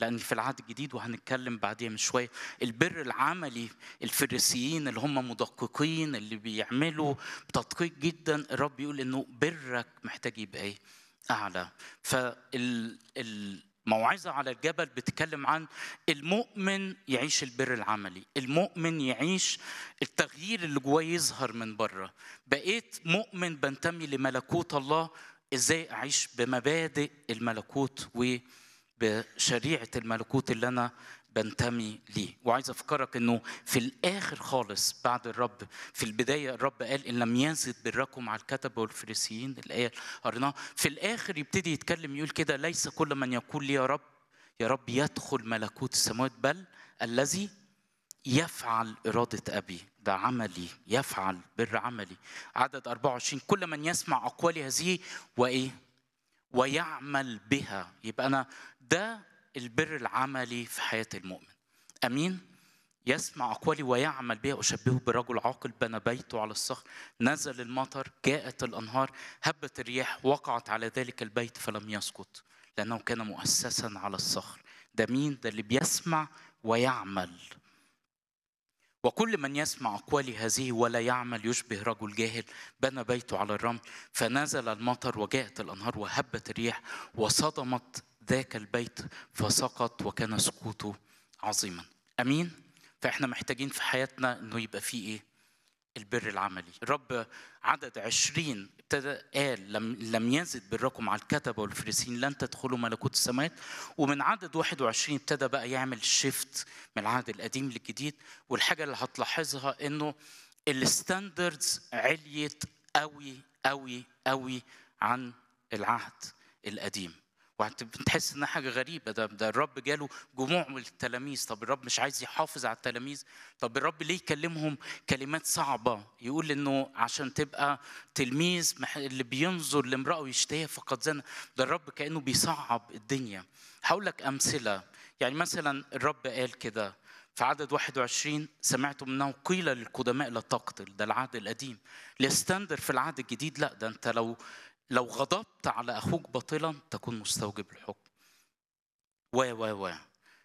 لان في العهد الجديد وهنتكلم بعديها من شويه البر العملي الفريسيين اللي هم مدققين اللي بيعملوا بتدقيق جدا الرب يقول انه برك محتاج يبقى ايه اعلى فال الموعظة على الجبل بتتكلم عن المؤمن يعيش البر العملي المؤمن يعيش التغيير اللي جواه يظهر من بره بقيت مؤمن بنتمي لملكوت الله ازاي اعيش بمبادئ الملكوت وبشريعة الملكوت اللي انا بنتمي ليه وعايز افكرك انه في الاخر خالص بعد الرب في البدايه الرب قال ان لم يزد بركم على الكتبه والفريسيين الايه اللي قريناها في الاخر يبتدي يتكلم يقول كده ليس كل من يقول لي يا رب يا رب يدخل ملكوت السماوات بل الذي يفعل إرادة أبي ده عملي يفعل بر عملي عدد 24 كل من يسمع أقوالي هذه وإيه ويعمل بها يبقى أنا ده البر العملي في حياة المؤمن أمين يسمع أقوالي ويعمل بها أشبهه برجل عاقل بنى بيته على الصخر نزل المطر جاءت الأنهار هبت الرياح وقعت على ذلك البيت فلم يسقط لأنه كان مؤسسا على الصخر ده مين ده اللي بيسمع ويعمل وكل من يسمع أقوالي هذه ولا يعمل يشبه رجل جاهل بنى بيته على الرمل فنزل المطر وجاءت الأنهار وهبت الرياح وصدمت ذاك البيت فسقط وكان سقوطه عظيما امين فاحنا محتاجين في حياتنا انه يبقى فيه ايه البر العملي الرب عدد عشرين ابتدى قال لم, لم يزد بركم على الكتبة والفريسين لن تدخلوا ملكوت السماوات ومن عدد 21 ابتدى بقى يعمل شيفت من العهد القديم للجديد والحاجة اللي هتلاحظها انه الستاندردز عليت قوي قوي قوي عن العهد القديم وبتحس انها حاجه غريبه ده, ده الرب جاله جموع من التلاميذ طب الرب مش عايز يحافظ على التلاميذ طب الرب ليه يكلمهم كلمات صعبه يقول انه عشان تبقى تلميذ اللي بينظر لامراه ويشتهيها فقد زنى ده الرب كانه بيصعب الدنيا هقول لك امثله يعني مثلا الرب قال كده في عدد 21 سمعتم انه قيل للقدماء لا تقتل ده العهد القديم الستاندر في العهد الجديد لا ده انت لو لو غضبت على اخوك باطلا تكون مستوجب الحكم و و و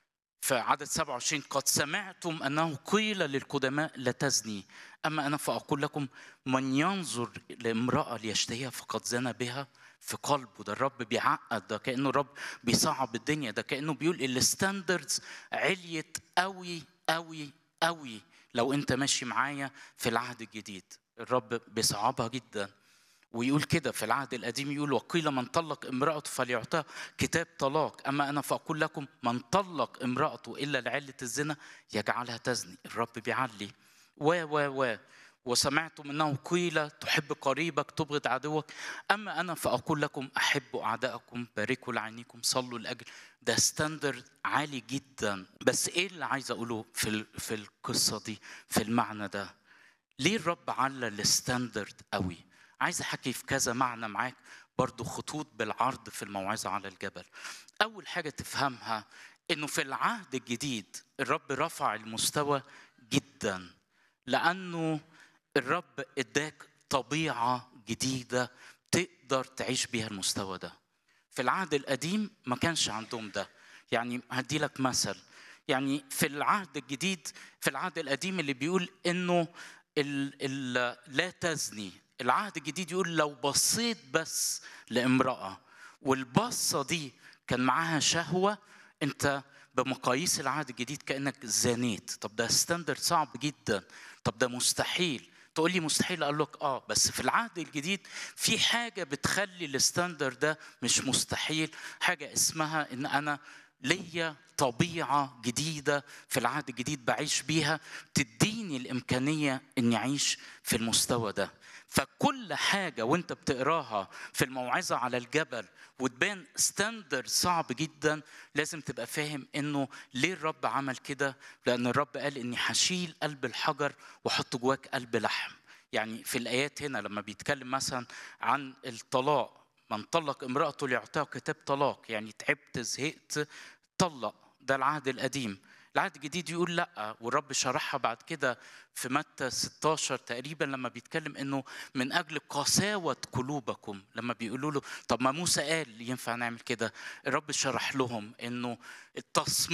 فعدد 27 قد سمعتم انه قيل للقدماء لا تزني اما انا فاقول لكم من ينظر لامراه ليشتهيها فقد زنى بها في قلبه ده الرب بيعقد ده كانه الرب بيصعب الدنيا ده كانه بيقول الستاندردز عليت قوي قوي قوي لو انت ماشي معايا في العهد الجديد الرب بيصعبها جدا ويقول كده في العهد القديم يقول وقيل من طلق امرأته فليعطيها كتاب طلاق أما أنا فأقول لكم من طلق امرأته إلا لعلة الزنا يجعلها تزني الرب بيعلي و و و وسمعتم انه قيل تحب قريبك تبغض عدوك اما انا فاقول لكم احبوا اعدائكم باركوا لعينيكم صلوا لاجل ده ستاندرد عالي جدا بس ايه اللي عايز اقوله في في القصه دي في المعنى ده ليه الرب على الستاندرد قوي عايز احكي في كذا معنى معاك برضو خطوط بالعرض في الموعظة على الجبل أول حاجة تفهمها إنه في العهد الجديد الرب رفع المستوى جدا لأنه الرب اداك طبيعة جديدة تقدر تعيش بيها المستوى ده في العهد القديم ما كانش عندهم ده يعني هدي لك مثل يعني في العهد الجديد في العهد القديم اللي بيقول انه ال ال لا تزني العهد الجديد يقول لو بصيت بس لامرأة والبصة دي كان معاها شهوة انت بمقاييس العهد الجديد كأنك زانيت طب ده ستاندرد صعب جدا طب ده مستحيل تقول لي مستحيل اقول لك اه بس في العهد الجديد في حاجه بتخلي الستاندرد ده مش مستحيل حاجه اسمها ان انا ليا طبيعة جديدة في العهد الجديد بعيش بيها تديني الإمكانية إني أعيش في المستوى ده فكل حاجة وانت بتقراها في الموعظة على الجبل وتبان ستاندرد صعب جدا لازم تبقى فاهم انه ليه الرب عمل كده لان الرب قال اني هشيل قلب الحجر واحط جواك قلب لحم يعني في الايات هنا لما بيتكلم مثلا عن الطلاق من طلق امرأته ليعطيها كتاب طلاق يعني تعبت زهقت طلق ده العهد القديم العهد الجديد يقول لا والرب شرحها بعد كده في متى 16 تقريبا لما بيتكلم انه من اجل قساوه قلوبكم لما بيقولوا له طب ما موسى قال ينفع نعمل كده الرب شرح لهم انه التصميم